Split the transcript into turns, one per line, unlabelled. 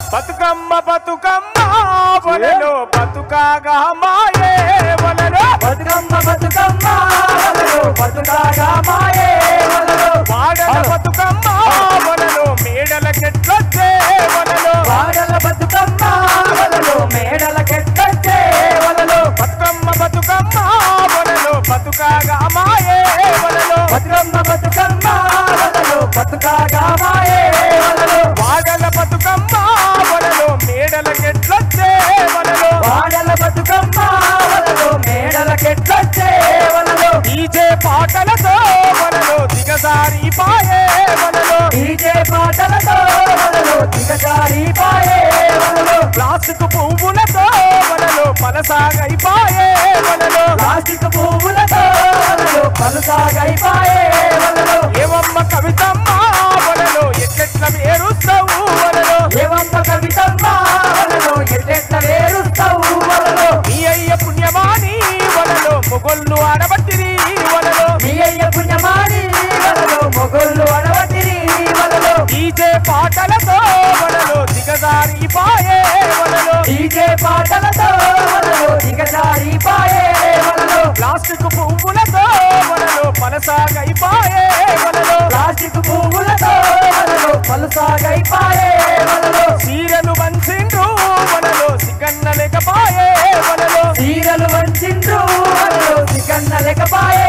బతుకమ్మ బతుకమ్మ వలలో బతుకాగా మాయే వలలో
బతుకమ్మ బతుకమ్మ వలలో బతుకాగా మాయే వలలో
వాడల బతుకమ్మ వలలో మేడల కెట్లొచ్చే వలలో
వాడల బతుకమ్మ వలలో మేడల కెట్టొచ్చే వలలో
బతుకమ్మ బతుకమ్మ వలలో బతుకాగా మాయే వలలో
బతుకమ్మ బతుకమ్మ వలలో బతుకాగా మాయే వలలో
వాడల బతుకమ్మ వలలో మేడల కెట్లొచ్చే వలలో
వాడల బతుకమ్మ వలలో మేడల కెట్టొచ్చే వలలో
డీజే పాటలతో వలలో దిగజారి పాయే వలలో
డీజే పాటలతో వలలో దిగజారి పాయే వలలో
ప్లాస్టిక్ పువ్వులతో వలలో పలసాగై పాయే వలలో
ప్లాస్టిక్ పువ్వులతో వలలో పలుసాగైపాయే వలలో
ఏవమ్మ కవితమ్మ వలలో ఎట్లెట్ల వేరుస్తావు వలలో
ఏవమ్మ కవితమ్మ వలలో ఎట్లెట్ల వేరుస్తావు వలలో
నీ అయ్య పుణ్యమాని వలలో మొగొళ్ళు ఆడబట్టిరి వలలో
మీ అయ్య పుణ్యమాని వలలో మొగోళ్ళు అడవటిరి వలలో
డీజే పాటలతో వలలో దిగజారి పాయే వలలో
డీజే పాటలతో వలలో దిగజారి పాయే వలలో
ప్లాస్టిక్ పువ్వులతో వలలో పలసాగై పాయే వలలో
ప్లాస్టిక్ పువ్వులతో వలలో పలుసాగైపాయే వలలో
చీరలు వంచిండ్రు వలలో సిగన్న లేకపాయే వలలో
చీరలు వంచిండ్రు వలలో సిగన్న లెక్కపాయే